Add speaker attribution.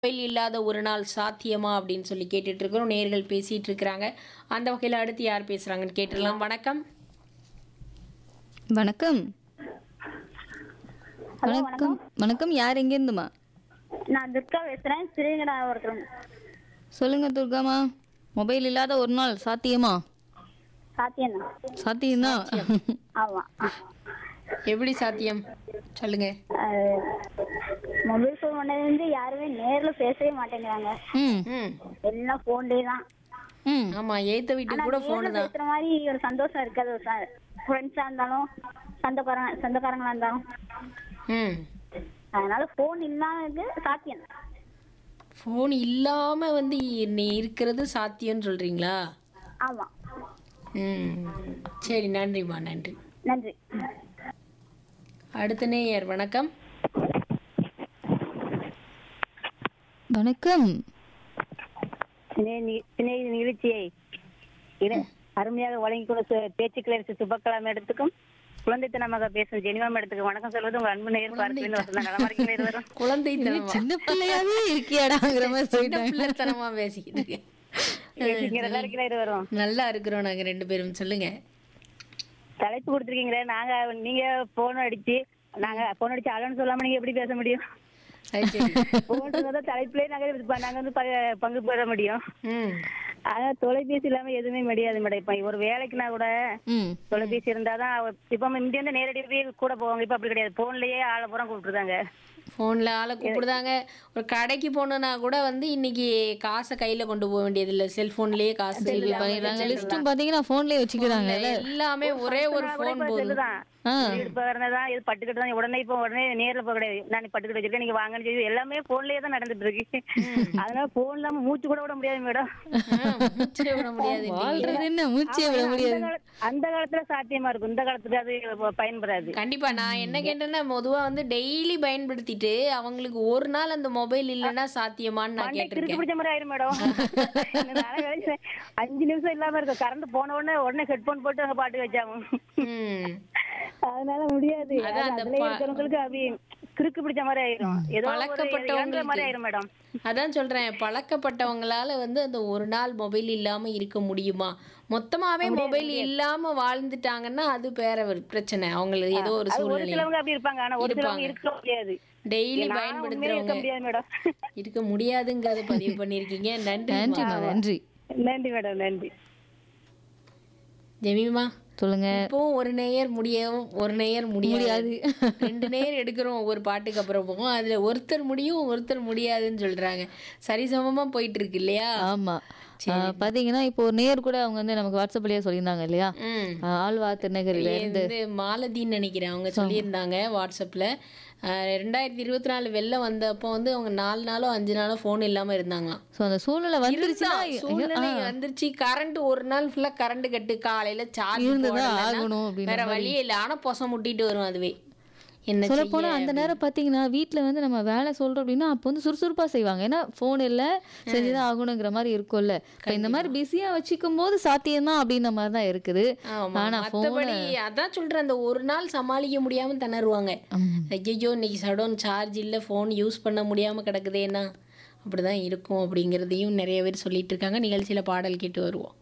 Speaker 1: Mobile இல்லாத ஒரு நாள் சாத்தியமா அப்படின்னு சொல்லி கேட்டுட்டு இருக்கிறோம் நேர்கள் பேசிட்டு இருக்கிறாங்க அந்த வகையில் அடுத்து யார் பேசுறாங்கன்னு கேட்டுடலாம் வணக்கம்
Speaker 2: வணக்கம் வணக்கம் வணக்கம் யார் எங்கேருந்துமா
Speaker 3: நான் துர்கா பேசுறேன் சிறுங்கடா ஒருத்தர்
Speaker 2: சொல்லுங்க துர்காமா மொபைல் இல்லாத ஒரு நாள் சாத்தியமா
Speaker 3: சாத்தியம் தான்
Speaker 2: சாத்தியம்தான்
Speaker 3: ஆமா
Speaker 1: எப்படி சாத்தியம் சொல்லுங்க
Speaker 3: மொபைல் ஃபோன் பண்ணதுலேருந்து யாருமே நேர்ல பேசவே மாட்டேங்கிறாங்க
Speaker 2: ம்
Speaker 1: ம்
Speaker 3: எல்லாம் ஃபோன்லேயே தான்
Speaker 2: ம்
Speaker 1: ஆமா ஏத்த வீட்டுக்கு
Speaker 3: ஆனா
Speaker 1: கூட
Speaker 3: நேர்ல
Speaker 1: போனு தான்
Speaker 3: பேசுற மாதிரி ஒரு சந்தோஷம் இருக்காது ஃப்ரெண்ட்ஸா இருந்தாலும் சொந்தக்காரங்க சொந்தக்காரங்களா இருந்தாலும்
Speaker 1: ம்
Speaker 3: அதனால ஃபோன் இல்லாதது சாத்தியம் தான்.
Speaker 1: ஃபோன் இல்லாம வந்து நீ இருக்கிறது சாத்தியம்னு சொல்றீங்களா
Speaker 3: ஆமா
Speaker 1: ம் சரி நன்றிம்மா நன்றி
Speaker 3: நன்றி
Speaker 1: அடுத்த நேயர் வணக்கம்
Speaker 2: வணக்கம்
Speaker 4: சினை நிகழ்ச்சியை இட- அருமையாக வழங்கி கொடுத்த பேச்சுக்களை சுபக்கலா மேடத்துக்கும் குழந்தைத்தனமாக பேசும் ஜெனிமா மேடத்துக்கு வணக்கம் சொல்வது உங்க அன்பு நேர் பார்க்கிறேன் வசந்தா நலமா இருக்கீங்களா இருவரும்
Speaker 1: குழந்தைத்தனமா
Speaker 2: சின்ன பிள்ளையாவே இருக்கியாடாங்கிற மாதிரி
Speaker 1: சின்ன
Speaker 2: சொல்லிட்டாங்க
Speaker 1: பிள்ளைத்தனமா பேசிக்கிட்டு இருக்கேன்.
Speaker 4: இங்க நல்லா இருக்கீங்களா இருவரும்
Speaker 1: நல்லா இருக்கிறோம் நாங்க ரெண்டு பேரும் சொல்லுங்க
Speaker 4: தலைப்பு கொடுத்துருக்கீங்களே நாங்க நீங்க போன் அடிச்சு நாங்க போன் அடிச்சு அலன்னு சொல்லாம நீங்க எப்படி பேச முடியும்
Speaker 1: அது சரி
Speaker 4: போன் தான் தலைப்புலயே நாங்க இப்ப நாங்க வந்து ப- பங்கு பெற முடியும்
Speaker 1: ம்
Speaker 4: ஆனா தொலைபேசி இல்லாம எதுவுமே முடியாது மேடம் இப்ப ஒரு வேலைக்குனா கூட
Speaker 2: ம்
Speaker 4: தொலைபேசி இருந்தாதான் அவ- இப்ப முந்தி வந்து நேரடி போய் கூட போவாங்க இப்ப அப்படி கிடையாது போன்லயே ஆளை பூரா கூப்பிட்டுருந்தாங்க
Speaker 1: ஃபோனில் ஆளை கூப்பிடுதாங்க ஒரு கடைக்கு போகணுன்னா கூட வந்து இன்னைக்கு காசை கையில் கொண்டு போக வேண்டியது இல்லை செல்ஃபோன்லேயே காசு இல்லாம
Speaker 2: பண்ணிடுறாங்க லிஸ்ட்டும் பாத்தீங்கன்னா போன்லயே வச்சுக்கிறாங்க
Speaker 1: எல்லாமே ஒரே ஒரு ஃபோன் போதும்
Speaker 4: செல்லுதான்
Speaker 2: ஆ.
Speaker 4: இப்ப வரதான் இது பட்டுக்கிட்டு தான் உடனே இப்போ உடனே நேர்ல போக கிடையாது நான் பட்டுக்கிட்டு வச்சிருக்கேன் நீங்க வாங்கன்னு சொல்லி எல்லாமே போன்லயே தான் நடந்துட்டு இருக்கு அதனால போன் இல்லாம மூச்சு கூட விட முடியாது மேடம்
Speaker 1: மூச்சே விட முடியாது
Speaker 2: வாழ்றது என்ன மூச்சே விட
Speaker 4: அந்த
Speaker 2: முடியாது
Speaker 4: கால- அந்த காலத்துல சாத்தியமா இருக்கும் இந்த காலத்துக்கு அது பயன்படாது
Speaker 1: கண்டிப்பா நான் என்ன கேட்டேன்னா பொதுவா வந்து டெய்லி பயன்படுத்திட்டு அவங்களுக்கு ஒரு நாள் அந்த மொபைல் இல்லைன்னா சாத்தியமான்னு நான்
Speaker 4: மண்டை கிறுக்கு
Speaker 1: கேட்டிருக்கேன்
Speaker 4: பிடிச்ச மாதிரி ஆயிரும் மேடம் நானே வேலை- அஞ்சு நிமிஷம் இல்லாம இருக்கும் கரண்ட் போன உடனே உடனே ஹெட்போன் போட்டு அங்க பாட்டு வச்சாங்க
Speaker 1: ம்
Speaker 4: அதனால முடியாது
Speaker 1: அதான் அந்த
Speaker 4: அதுல
Speaker 1: ப-
Speaker 4: இருக்கிறவங்களுக்கு அப்படி கிறுக்கு பிடிச்ச மாதிரி ஆயிரும் ஏதோ ஒரு
Speaker 1: பழக்கப்பட்டவங்களுக்கு.
Speaker 4: இழந்த மாதிரி ஆயிரும் மேடம்
Speaker 1: அதான் சொல்றேன் பழக்கப்பட்டவங்களால வந்து அந்த ஒரு நாள் மொபைல் இல்லாம இருக்க முடியுமா மொத்தமாவே மொபைல் இல்லாம வாழ்ந்துட்டாங்கன்னா அது வேற ஒரு பிரச்சனை அவங்களுக்கு ஏதோ ஒரு
Speaker 4: அது ஒரு
Speaker 1: சூழ்நிலை
Speaker 4: சிலவங்க அப்படி இருப்பாங்க ஆனா ஒரு சிலவங்க
Speaker 1: இருப்பாங்க.
Speaker 4: இருக்க முடியாது
Speaker 1: டெய்லி
Speaker 4: நான் உண்மையிலே இருக்க
Speaker 1: பயன்படுத்துறவங்க
Speaker 4: முடியாது மேடம்
Speaker 1: இருக்க முடியாதுங்கிறத பதிவு பண்ணிருக்கீங்க நன்றி
Speaker 2: நன்றிமா நன்றி
Speaker 4: நன்றி மேடம் நன்றி
Speaker 1: ஜெமிமா
Speaker 2: சொல்லுங்க
Speaker 1: இப்போ ஒரு நேயர் முடியவும் ஒரு நேயர் முடியாது ரெண்டு நேயர் எடுக்கிறோம் ஒவ்வொரு பாட்டுக்கு அப்புறம் போகும் அதுல ஒருத்தர் முடியும் ஒருத்தர் முடியாதுன்னு சொல்றாங்க சரிசமமா போயிட்டு இருக்கு இல்லையா
Speaker 2: ஆமா ஆ, பாத்தீங்கன்னா இப்போ ஒரு நேர் கூட அவங்க வந்து நமக்கு வாட்ஸ்அப்லயே சொல்லியிருந்தாங்க இல்லையா
Speaker 1: ம்
Speaker 2: ஆ, ஆழ்வா திருநகரில இருந்து
Speaker 1: வந்து மாலதின்னு நினைக்கிறேன் அவங்க சொல்லியிருந்தாங்க வாட்ஸ்அப்பில் ரெண்டாயிரத்தி இருபத்தி நாலு வெள்ளம் வந்தப்போ வந்து அவங்க நாலு நாளோ அஞ்சு நாளோ ஃபோன் இல்லாமல் இருந்தாங்களாம்
Speaker 2: சோ அந்த சூழ்நிலை வந்துருச்சுன்னா
Speaker 1: இருந்தா, சூழ்நிலை வந்துருச்சு கரண்ட் ஒரு நாள் ஃபுல்லா கரண்ட் கட்டு காலையில சார்ஜ்
Speaker 2: இருந்துதான் ஆகணும் அப்படின்ற
Speaker 1: வேற வழியே இல்லை ஆனா பொசம் முட்டிட்டு வரும் அதுவே என்ன
Speaker 2: சொல்ல
Speaker 1: செய்ய
Speaker 2: போனா அந்த நேரம் பாத்தீங்கன்னா வீட்ல வந்து நம்ம வேலை சொல்றோம் அப்படின்னா அப்போ வந்து சுறுசுறுப்பா செய்வாங்க ஏன்னா போன் இல்ல செஞ்சுதான் ஆகணுங்கிற மாதிரி இருக்கும்ல இப்ப இந்த மாதிரி பிஸியா வச்சுக்கும் போது சாத்தியம்தான் அப்படின்ற மாதிரி தான் இருக்குது
Speaker 1: ஆமா
Speaker 2: ஆனா
Speaker 1: மத்தபடி அதான் சொல்றேன் அந்த ஒரு நாள் சமாளிக்க முடியாம திணறுவாங்க
Speaker 2: ம்.
Speaker 1: ஐயோ இன்னைக்கு சடோன் சார்ஜ் இல்ல ஃபோன் யூஸ் பண்ண முடியாம கிடக்குதேன்னா அப்படிதான் இருக்கும் அப்படிங்கிறதையும் நிறைய பேர் சொல்லிட்டு இருக்காங்க நிகழ்ச்சியில பாடல் கேட்டு வருவோம்